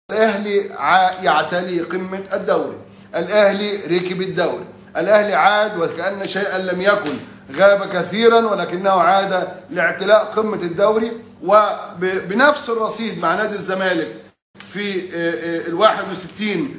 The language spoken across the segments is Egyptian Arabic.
الاهلي يعتلي قمه الدوري الاهلي ركب الدوري الاهلي عاد وكان شيئا لم يكن غاب كثيرا ولكنه عاد لاعتلاء قمه الدوري وبنفس الرصيد مع نادي الزمالك في ال 61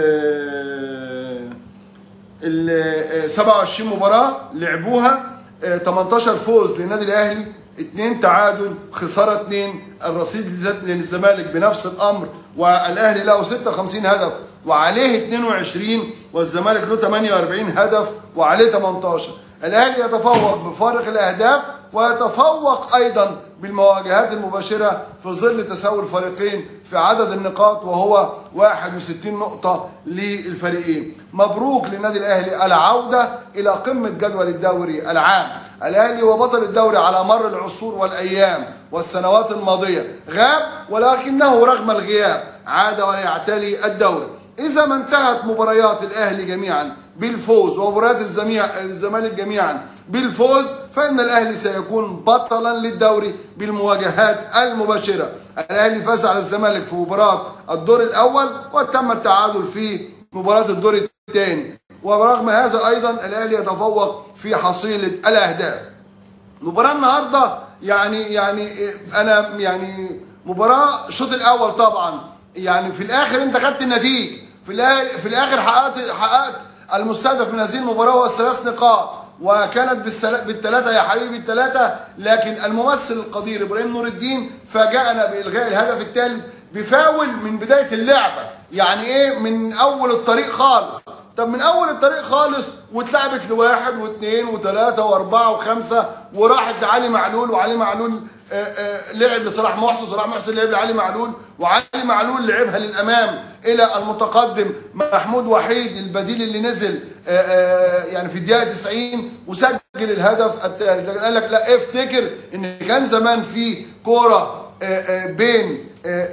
ال 27 مباراه لعبوها 18 فوز للنادي الاهلي اثنين تعادل خساره اثنين الرصيد للزمالك بنفس الامر والاهلي له 56 هدف وعليه 22 والزمالك له 48 هدف وعليه 18 الاهلي يتفوق بفارق الاهداف ويتفوق ايضا بالمواجهات المباشره في ظل تساوي الفريقين في عدد النقاط وهو 61 نقطه للفريقين مبروك للنادي الاهلي العوده الى قمه جدول الدوري العام الاهلي هو بطل الدوري على مر العصور والايام والسنوات الماضيه غاب ولكنه رغم الغياب عاد ويعتلي الدوري اذا ما انتهت مباريات الاهلي جميعا بالفوز ومباريات الزمالك جميعا بالفوز فان الاهلي سيكون بطلا للدوري بالمواجهات المباشره الاهلي فاز على الزمالك في مباراه الدور الاول وتم التعادل في مباراه الدور الثاني ورغم هذا ايضا الاهلي يتفوق في حصيله الاهداف مباراه النهارده يعني يعني انا يعني مباراه الشوط الاول طبعا يعني في الاخر انت خدت النتيجه في في الاخر حققت حققت المستهدف من هذه المباراه هو الثلاث نقاط وكانت بالثلاثه يا حبيبي الثلاثه لكن الممثل القدير ابراهيم نور الدين فاجأنا بالغاء الهدف الثالث بفاول من بدايه اللعبه يعني ايه من اول الطريق خالص طب من اول الطريق خالص واتلعبت لواحد واثنين وثلاثه واربعه وخمسه وراحت لعلي معلول وعلي معلول آآ آآ لعب لصلاح محسن صلاح محسن لعب لعلي معلول وعلي معلول لعبها للامام الى المتقدم محمود وحيد البديل اللي نزل آآ يعني في الدقيقه 90 وسجل الهدف الثالث قال لك لا افتكر ان كان زمان في كوره بين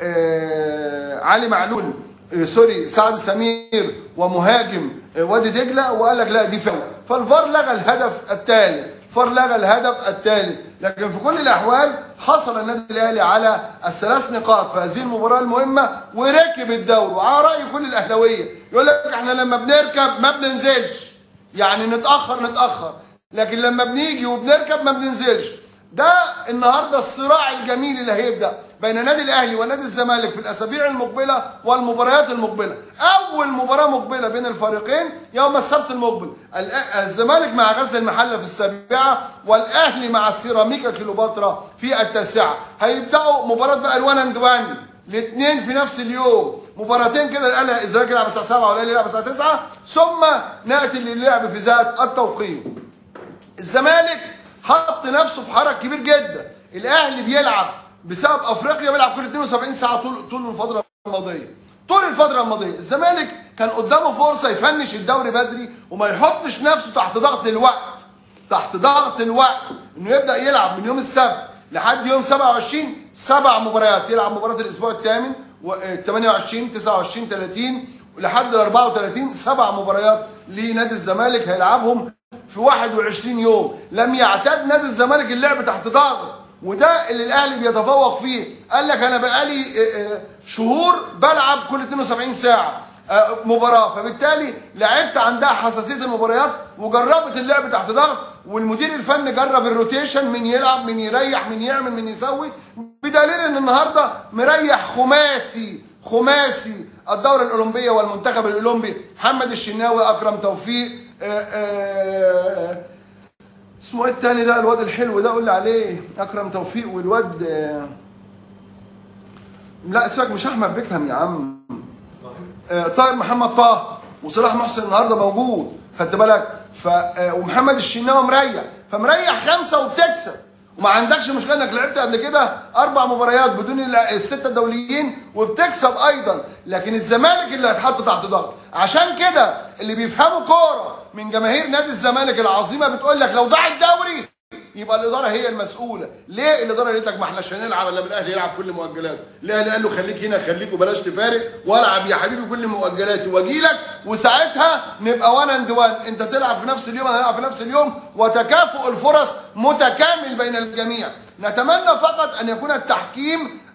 علي معلول سوري سعد سمير ومهاجم وادي دجله وقال لك لا دي فاول فالفار لغى الهدف الثالث فار لغى الهدف الثالث لكن في كل الاحوال حصل النادي الاهلي على الثلاث نقاط في هذه المباراه المهمه وركب الدوري وعلى راي كل الاهلاويه يقول لك احنا لما بنركب ما بننزلش يعني نتاخر نتاخر لكن لما بنيجي وبنركب ما بننزلش ده النهارده الصراع الجميل اللي هيبدا بين النادي الاهلي ونادي الزمالك في الاسابيع المقبله والمباريات المقبله اول مباراه مقبله بين الفريقين يوم السبت المقبل الزمالك مع غزل المحله في السابعه والاهلي مع السيراميكا كيلوباترا في التاسعه هيبداوا مباراه بقى الوان اند وان الاثنين في نفس اليوم مباراتين كده الاهلي الزمالك يلعب الساعه 7 والاهلي يلعب الساعه 9 ثم ناتي للعب في ذات التوقيت الزمالك حط نفسه في حرج كبير جدا الاهلي بيلعب بسبب افريقيا بيلعب كل 72 ساعه طول طول الفتره الماضيه طول الفتره الماضيه الزمالك كان قدامه فرصه يفنش الدوري بدري وما يحطش نفسه تحت ضغط الوقت تحت ضغط الوقت انه يبدا يلعب من يوم السبت لحد يوم 27 سبع مباريات يلعب مباراه الاسبوع الثامن و 28 29 30 لحد ال 34 سبع مباريات لنادي الزمالك هيلعبهم في 21 يوم لم يعتاد نادي الزمالك اللعب تحت ضغط وده اللي الاهلي بيتفوق فيه قال لك انا بقالي شهور بلعب كل 72 ساعه مباراه فبالتالي لعبت عندها حساسيه المباريات وجربت اللعب تحت ضغط والمدير الفني جرب الروتيشن من يلعب من يريح من يعمل من يسوي بدليل ان النهارده مريح خماسي خماسي الدوره الاولمبيه والمنتخب الاولمبي محمد الشناوي اكرم توفيق آآ آآ اسمه ايه التاني ده الواد الحلو ده قول لي عليه اكرم توفيق والواد لا سيبك مش احمد بيكهام يا عم طاهر محمد طه وصلاح محسن النهارده موجود خدت بالك ف ومحمد الشناوي مريح فمريح خمسه وبتكسب وما عندكش مشكله انك لعبت قبل كده اربع مباريات بدون السته الدوليين وبتكسب ايضا لكن الزمالك اللي هيتحط تحت ضغط عشان كده اللي بيفهموا كوره من جماهير نادي الزمالك العظيمه بتقول لك لو ضاع الدوري يبقى الاداره هي المسؤوله ليه الاداره قالت لك ما احناش هنلعب الا الاهلي يلعب كل مؤجلاته الاهلي قال له خليك هنا خليك وبلاش تفارق والعب يا حبيبي كل مؤجلاتي واجي لك وساعتها نبقى وان اند وان انت تلعب في نفس اليوم انا هلعب في نفس اليوم وتكافؤ الفرص متكامل بين الجميع نتمنى فقط ان يكون التحكيم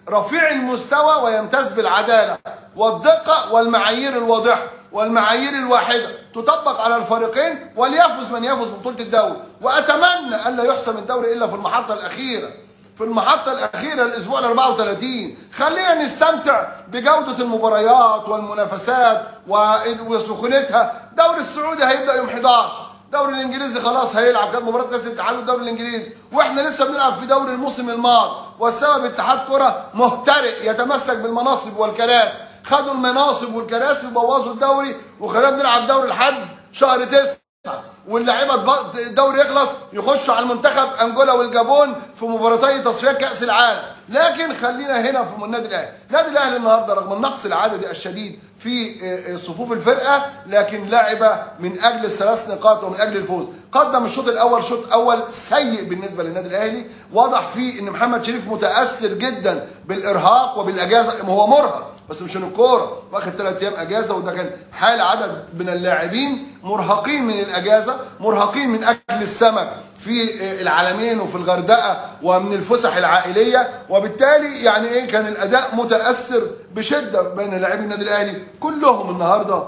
رفيع المستوى ويمتاز بالعداله والدقه والمعايير الواضحه والمعايير الواحده تطبق على الفريقين وليفز من يفز ببطوله الدوري واتمنى الا يحسم الدوري الا في المحطه الاخيره في المحطة الأخيرة الأسبوع ال 34 خلينا نستمتع بجودة المباريات والمنافسات و- وسخونتها الدوري السعودي هيبدأ يوم 11 الدوري الانجليزي خلاص هيلعب كانت مباراه كاس الاتحاد والدوري الانجليزي واحنا لسه بنلعب في دوري الموسم الماضي والسبب اتحاد كره مهترئ يتمسك بالمناصب والكراسي خدوا المناصب والكراسي وبوظوا الدوري وخلانا بنلعب دوري لحد شهر تسعة واللاعيبه تب- الدوري يخلص يخشوا على المنتخب انجولا والجابون في مباراتي تصفيات كاس العالم لكن خلينا هنا في النادي الاهلي النادي الاهلي النهارده رغم النقص العددي الشديد في آه، آه، صفوف الفرقه لكن لعب من اجل الثلاث نقاط ومن اجل الفوز قدم الشوط الاول شوط اول سيء بالنسبه للنادي الاهلي واضح فيه ان محمد شريف متاثر جدا بالارهاق وبالاجازه هو مرهق بس مش من الكوره واخد ثلاث ايام اجازه وده كان حال عدد من اللاعبين مرهقين من الاجازه مرهقين من اكل السمك في العالمين وفي الغردقه ومن الفسح العائليه وبالتالي يعني ايه كان الاداء متاثر بشده بين لاعبي النادي الاهلي كلهم النهارده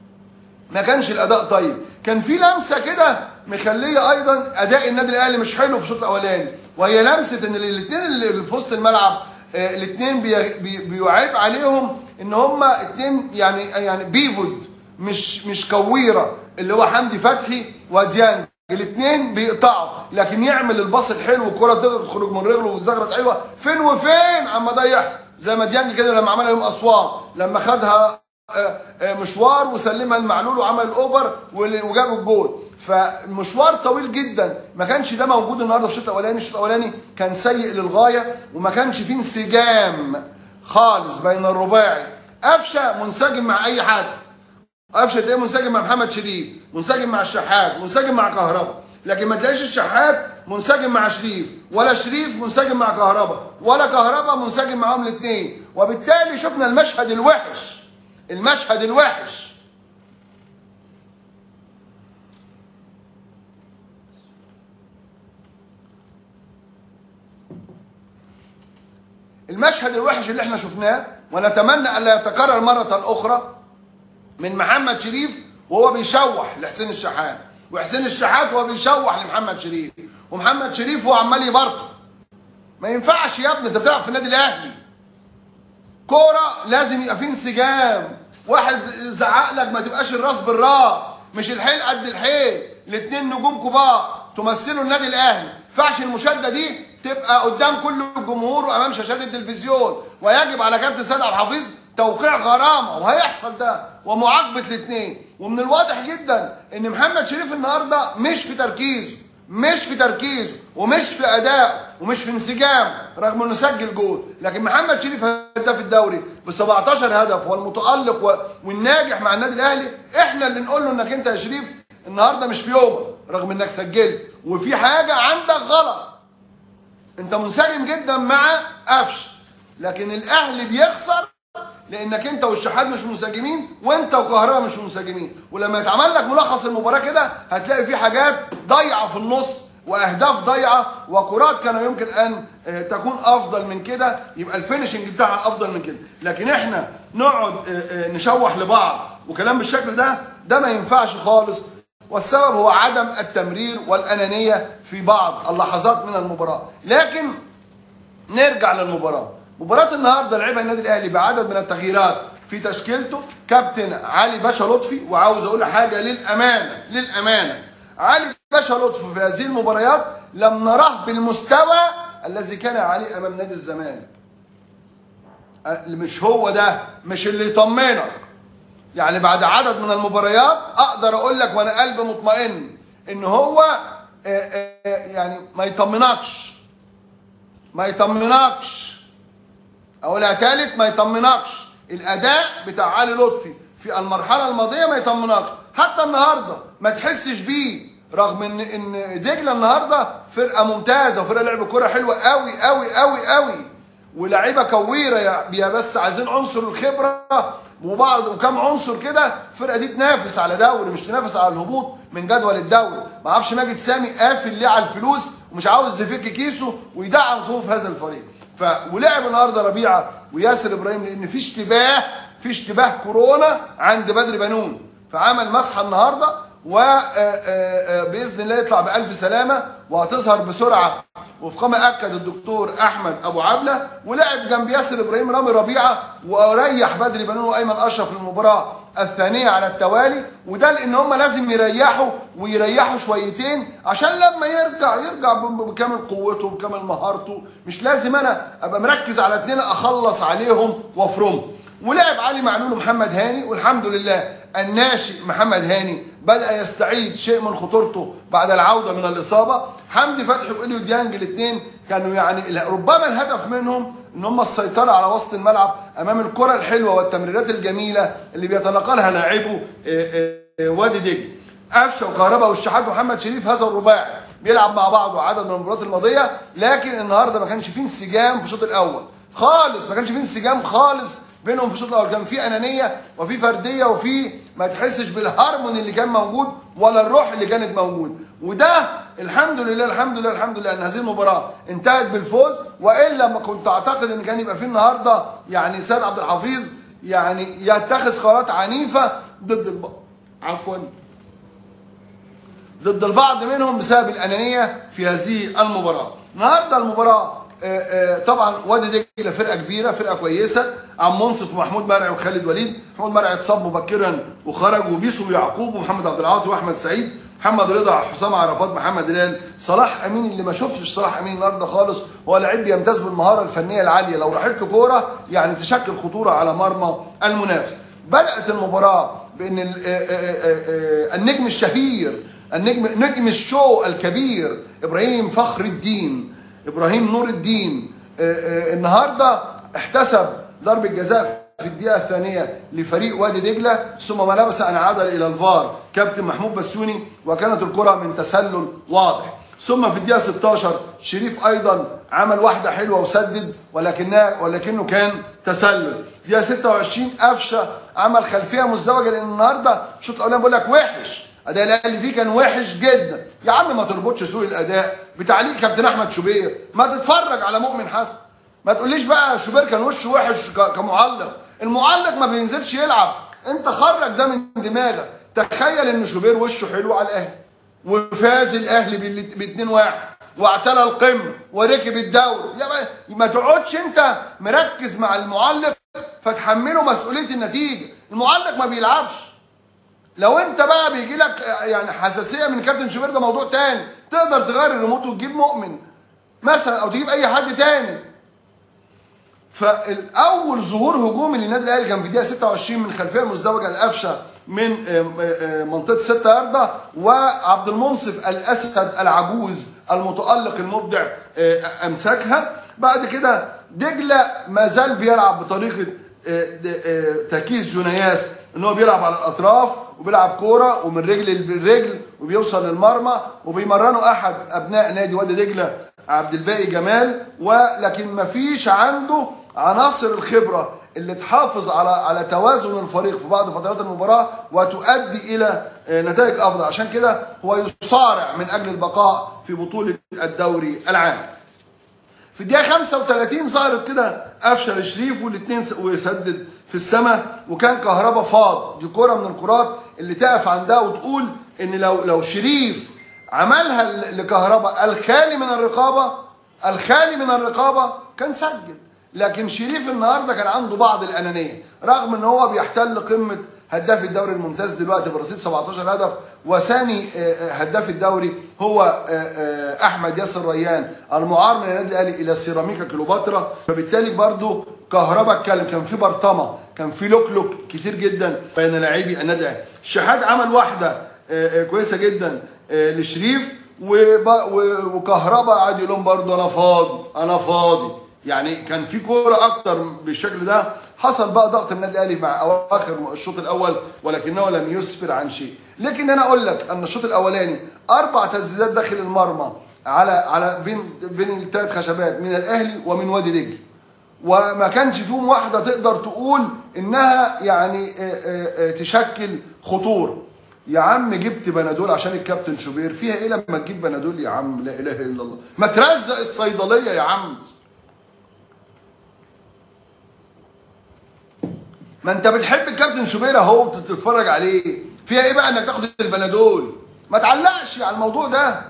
ما كانش الاداء طيب كان في لمسه كده مخليه ايضا اداء النادي الاهلي مش حلو في الشوط الاولاني وهي لمسه ان الاثنين اللي في وسط الملعب الاثنين بيعيب عليهم ان هم اثنين يعني يعني بيفود مش مش كويره اللي هو حمدي فتحي وديانج الاثنين بيقطعوا لكن يعمل الباص الحلو والكره تقدر تخرج من رجله والزغره حلوه فين وفين عما ده يحصل زي ما ديانج كده لما عملها يوم اسوان لما خدها مشوار وسلمها المعلول وعمل الاوفر وجاب الجول فمشوار طويل جدا ما كانش ده موجود النهارده في الشوط الاولاني الشوط الاولاني كان سيء للغايه وما كانش فيه انسجام خالص بين الرباعي قفشه منسجم مع اي حد قفشه تلاقيه منسجم مع محمد شريف منسجم مع الشحات منسجم مع كهربا لكن ما تلاقيش الشحات منسجم مع شريف ولا شريف منسجم مع كهربا ولا كهربا منسجم معاهم الاثنين وبالتالي شفنا المشهد الوحش المشهد الوحش المشهد الوحش اللي احنا شفناه ونتمنى الا يتكرر مره اخرى من محمد شريف وهو بيشوح لحسين الشحات وحسين الشحات وهو بيشوح لمحمد شريف ومحمد شريف هو عمال يبرطق ما ينفعش يا ابني انت بتلعب في النادي الاهلي كوره لازم يبقى فيه انسجام واحد زعق لك ما تبقاش الراس بالراس مش الحيل قد الحيل الاثنين نجوم كبار تمثلوا النادي الاهلي ما ينفعش المشاده دي تبقى قدام كل الجمهور وامام شاشات التلفزيون ويجب على كابتن سيد عبد الحفيظ توقيع غرامه وهيحصل ده ومعاقبه الاثنين ومن الواضح جدا ان محمد شريف النهارده مش في تركيزه مش في تركيزه ومش في ادائه ومش في انسجام رغم انه سجل جول لكن محمد شريف هداف الدوري ب 17 هدف والمتالق والناجح مع النادي الاهلي احنا اللي نقول له انك انت يا شريف النهارده مش في يومك رغم انك سجلت وفي حاجه عندك غلط انت منسجم جدا مع قفش لكن الاهلي بيخسر لانك انت والشحات مش منسجمين وانت وكهرباء مش منسجمين ولما يتعمل لك ملخص المباراه كده هتلاقي في حاجات ضايعه في النص واهداف ضايعه وكرات كان يمكن ان تكون افضل من كده يبقى الفينشنج بتاعها افضل من كده لكن احنا نقعد نشوح لبعض وكلام بالشكل ده ده ما ينفعش خالص والسبب هو عدم التمرير والانانيه في بعض اللحظات من المباراه لكن نرجع للمباراه مباراة النهارده لعبها النادي الاهلي بعدد من التغييرات في تشكيلته كابتن علي باشا لطفي وعاوز اقول حاجه للامانه للامانه علي باشا لطفي في هذه المباريات لم نراه بالمستوى الذي كان عليه امام نادي الزمالك مش هو ده مش اللي يطمنك يعني بعد عدد من المباريات اقدر اقول لك وانا قلبي مطمئن ان هو يعني ما يطمنكش ما يطمنكش اقولها تالت ما يطمنكش الاداء بتاع علي لطفي في المرحله الماضيه ما يطمنكش حتى النهارده ما تحسش بيه رغم ان ان دجله النهارده فرقه ممتازه وفرقه لعب كوره حلوه قوي قوي قوي قوي ولاعيبه كويره يا بس عايزين عنصر الخبره وبعض وكم عنصر كده الفرقه دي تنافس على دوري مش تنافس على الهبوط من جدول الدوري ما اعرفش ماجد سامي قافل ليه على الفلوس ومش عاوز يفك كيسه ويدعم صفوف هذا الفريق ف ولعب النهارده ربيعه وياسر ابراهيم لان في اشتباه في اشتباه كورونا عند بدر بنون فعمل مسحه النهارده وباذن الله يطلع بالف سلامه وهتظهر بسرعه وفق ما اكد الدكتور احمد ابو عبله ولعب جنب ياسر ابراهيم رامي ربيعه وريح بدري بنون وايمن اشرف المباراه الثانيه على التوالي وده لان هم لازم يريحوا ويريحوا شويتين عشان لما يرجع يرجع بكامل قوته وبكامل مهارته مش لازم انا ابقى مركز على اتنين اخلص عليهم وافرمهم ولعب علي معلول ومحمد هاني والحمد لله الناشئ محمد هاني بدا يستعيد شيء من خطورته بعد العوده من الاصابه حمدي فتحي واليو ديانج الاثنين كانوا يعني ربما الهدف منهم ان هم السيطره على وسط الملعب امام الكره الحلوه والتمريرات الجميله اللي بيتناقلها لاعبو وادي دجله قفشه وكهربا والشحات ومحمد شريف هذا الرباعي بيلعب مع بعضه عدد من المباريات الماضيه لكن النهارده ما كانش فيه انسجام في الشوط الاول خالص ما كانش فيه انسجام خالص بينهم في الشوط الاول كان في انانيه وفي فرديه وفي ما تحسش بالهارمون اللي كان موجود ولا الروح اللي كانت موجود وده الحمد لله الحمد لله الحمد لله ان هذه المباراه انتهت بالفوز والا ما كنت اعتقد ان كان يبقى في النهارده يعني سيد عبد الحفيظ يعني يتخذ قرارات عنيفه ضد البعض عفوا ضد البعض منهم بسبب الانانيه في هذه المباراه النهارده المباراه طبعا وادي دجله فرقه كبيره فرقه كويسه عم منصف ومحمود مرعي وخالد وليد محمود مرعي اتصاب مبكرا وخرج وبيسو ويعقوب ومحمد عبد العاطي واحمد سعيد محمد رضا حسام عرفات محمد هلال صلاح امين اللي ما شفتش صلاح امين النهارده خالص هو لعيب يمتاز بالمهاره الفنيه العاليه لو راحت له كوره يعني تشكل خطوره على مرمى المنافس بدات المباراه بان النجم الشهير النجم نجم الشو الكبير ابراهيم فخر الدين ابراهيم نور الدين النهارده احتسب ضربه جزاء في الدقيقه الثانيه لفريق وادي دجله ثم ما لبس ان عاد الى الفار كابتن محمود بسيوني وكانت الكره من تسلل واضح ثم في الدقيقه 16 شريف ايضا عمل واحده حلوه وسدد ولكنها ولكنه كان تسلل دقيقه 26 قفشه عمل خلفيه مزدوجه لان النهارده الشوط الاولاني بقول لك وحش اداء الاهلي فيه كان وحش جدا يا عم ما تربطش سوء الاداء بتعليق كابتن احمد شوبير ما تتفرج على مؤمن حسن ما تقوليش بقى شوبير كان وشه وحش كمعلق المعلق ما بينزلش يلعب انت خرج ده من دماغك تخيل ان شوبير وشه حلو على الاهلي وفاز الاهلي ب 2 1 واعتلى القمه وركب الدوري يا ما تقعدش انت مركز مع المعلق فتحمله مسؤوليه النتيجه المعلق ما بيلعبش لو انت بقى بيجي لك يعني حساسيه من كابتن شوبير ده موضوع تاني تقدر تغير الريموت وتجيب مؤمن مثلا او تجيب اي حد تاني فالاول ظهور هجومي للنادي الاهلي كان في الدقيقه 26 من خلفيه مزدوجه القفشه من منطقه 6 يارده وعبد المنصف الاسد العجوز المتالق المبدع امسكها بعد كده دجله ما زال بيلعب بطريقه تركيز جونياس ان هو بيلعب على الاطراف وبيلعب كوره ومن رجل لرجل وبيوصل للمرمى وبيمرنوا احد ابناء نادي وادي دجله عبد الباقي جمال ولكن ما فيش عنده عناصر الخبره اللي تحافظ على على توازن الفريق في بعض فترات المباراه وتؤدي الى نتائج افضل عشان كده هو يصارع من اجل البقاء في بطوله الدوري العام في الدقيقه 35 ظهرت كده قفشه لشريف والاثنين ويسدد في السماء وكان كهربا فاض دي كوره من الكرات اللي تقف عندها وتقول ان لو لو شريف عملها لكهربا الخالي من الرقابه الخالي من الرقابه كان سجل لكن شريف النهارده كان عنده بعض الانانيه رغم ان هو بيحتل قمه هداف الدوري الممتاز دلوقتي برصيد 17 هدف وثاني هداف الدوري هو احمد ياسر ريان المعار من النادي الاهلي الى سيراميكا كليوباترا فبالتالي برضو كهربا اتكلم كان في برطمه كان في لوكلوك كتير جدا بين لاعبي النادي الاهلي الشحات عمل واحده كويسه جدا لشريف وكهربا قعد يقول لهم برضه انا فاضي انا فاضي يعني كان في كوره اكتر بالشكل ده حصل بقى ضغط النادي الاهلي مع اواخر الشوط الاول ولكنه لم يسفر عن شيء لكن انا اقول لك ان الشوط الاولاني اربع تسديدات داخل المرمى على على بين بين الثلاث خشبات من الاهلي ومن وادي دجله وما كانش فيهم واحده تقدر تقول انها يعني تشكل خطوره يا عم جبت بنادول عشان الكابتن شوبير فيها ايه لما تجيب بنادول يا عم لا اله الا الله ما ترزق الصيدليه يا عم ما انت بتحب الكابتن شوبير اهو بتتفرج عليه فيها ايه بقى انك تاخد البنادول ما تعلقش على الموضوع ده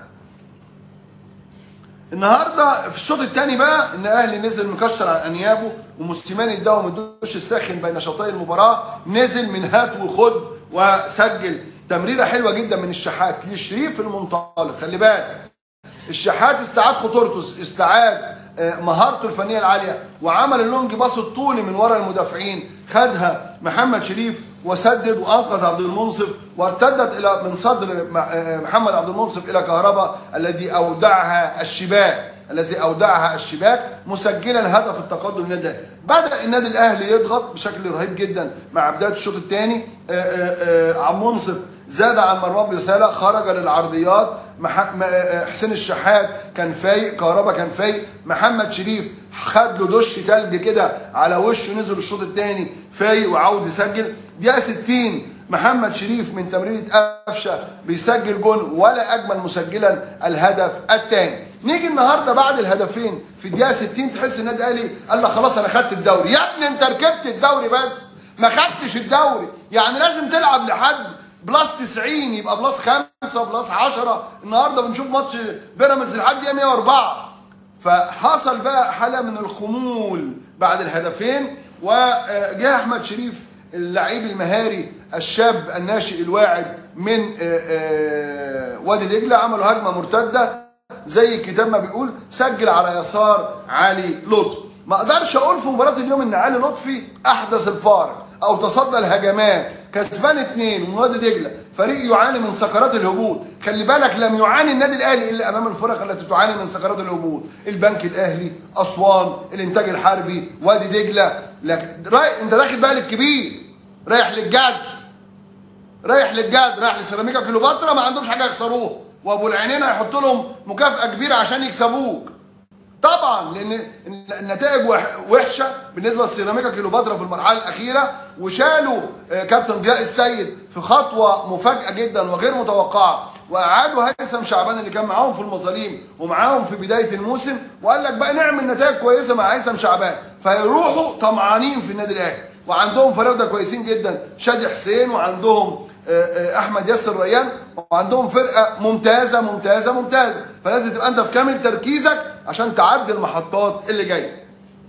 النهارده في الشوط الثاني بقى ان الاهلي نزل مكشر عن انيابه وموسيماني اداهم الدوش الساخن بين شوطي المباراه نزل من هات وخد وسجل تمريره حلوه جدا من الشحات لشريف المنطلق خلي بالك الشحات استعاد خطورته استعاد آه، مهارته الفنيه العاليه وعمل اللونج باص الطولي من ورا المدافعين خدها محمد شريف وسدد وانقذ عبد المنصف وارتدت الى من صدر م- آه، محمد عبد المنصف الى كهرباء الذي اودعها الشباك الذي اودعها الشباك مسجلا هدف التقدم للنادي الاهلي بدا النادي الاهلي يضغط بشكل رهيب جدا مع بدايه الشوط الثاني عبد المنصف زاد عن مروان رساله خرج للعرضيات مح... م- آه، حسين الشحات كان فايق كهربا كان فايق محمد شريف خد له دش تلج كده على وشه نزل الشوط الثاني فايق وعاوز يسجل دقيقه 60 محمد شريف من تمريره قفشه بيسجل جون ولا اجمل مسجلا الهدف الثاني نيجي النهارده بعد الهدفين في الدقيقه 60 تحس النادي الاهلي قال لك خلاص انا خدت الدوري يا ابني انت ركبت الدوري بس ما خدتش الدوري يعني لازم تلعب لحد بلس 90 يبقى بلس 5 بلس 10 النهارده بنشوف ماتش بيراميدز لحد دقيقه 104 فحصل بقى حاله من الخمول بعد الهدفين وجاء احمد شريف اللعيب المهاري الشاب الناشئ الواعد من آه، آه، وادي دجله عملوا هجمه مرتده زي الكتاب ما بيقول سجل على يسار علي لطفي ما اقدرش اقول في مباراه اليوم ان علي لطفي احدث الفارق او تصدى الهجمات كسبان اثنين من وادي دجله فريق يعاني من سكرات الهبوط خلي بالك لم يعاني النادي الاهلي الا امام الفرق التي تعاني من سكرات الهبوط البنك الاهلي اسوان الانتاج الحربي وادي دجله لكن رايح انت داخل بقى للكبير رايح للجد رايح للجد رايح لسيراميكا كليوباترا ما عندهمش حاجه يخسروها وابو العينين هيحط لهم مكافاه كبيره عشان يكسبوك طبعا لان النتائج وح- وحشه بالنسبه لسيراميكا كليوباترا في المرحله الاخيره وشالوا آه، كابتن ضياء السيد في خطوه مفاجاه جدا وغير متوقعه واعادوا هيثم شعبان اللي كان معاهم في المظاليم ومعاهم في بدايه الموسم وقال لك بقى نعمل نتائج كويسه مع هيثم شعبان فيروحوا طمعانين في النادي الاهلي وعندهم فراوده كويسين جدا شادي حسين وعندهم آه، آه، احمد ياسر ريان وعندهم فرقه ممتازه ممتازه ممتازه فلازم تبقى انت في كامل تركيزك عشان تعدي المحطات اللي جايه